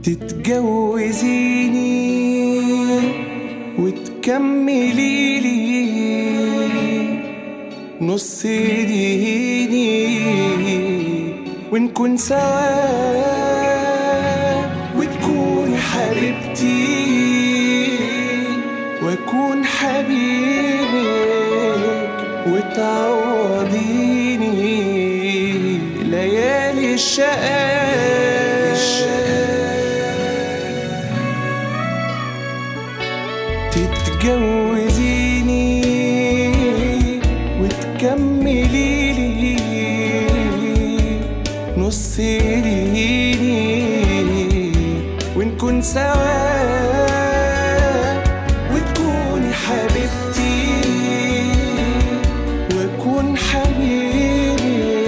تتجوزيني وتكملي لي نص ديني ونكون سوا وتكوني حبيبتي واكون حبيبك وتعوضيني ليالي الشقاء تتجوزيني وتكملي لي نص ديني ونكون سوا وتكوني حبيبتي واكون حبيبك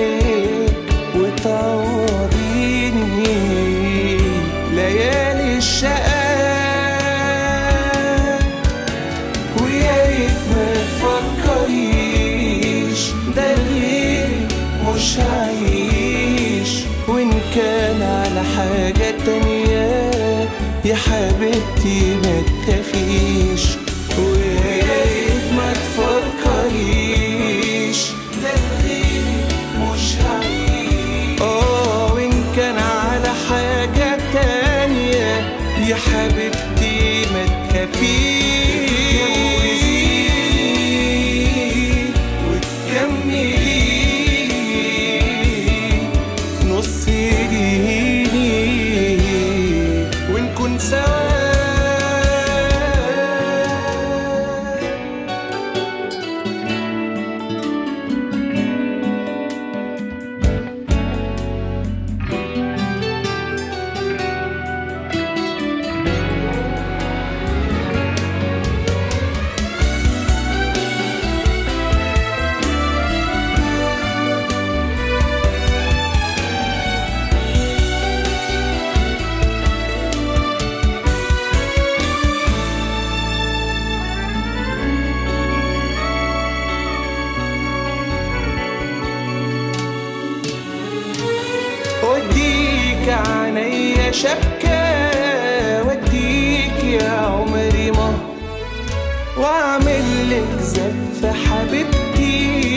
وتعوضيني ليالي الشقاء ويا ريت ما تفكريش ده غيرك مش هعيش وان كان على حاجة تانية يا حبيبتي ما تخافيش ويا ريت ما تفكريش ده غيرك مش هعيش اه وان كان على حاجة تانية يا حبيبتي ما تخافيش وتكملي نص ديني ونكون سوا وديك عينيا شبكة وديك يا عمري ما واعمل لك زف حبيبتي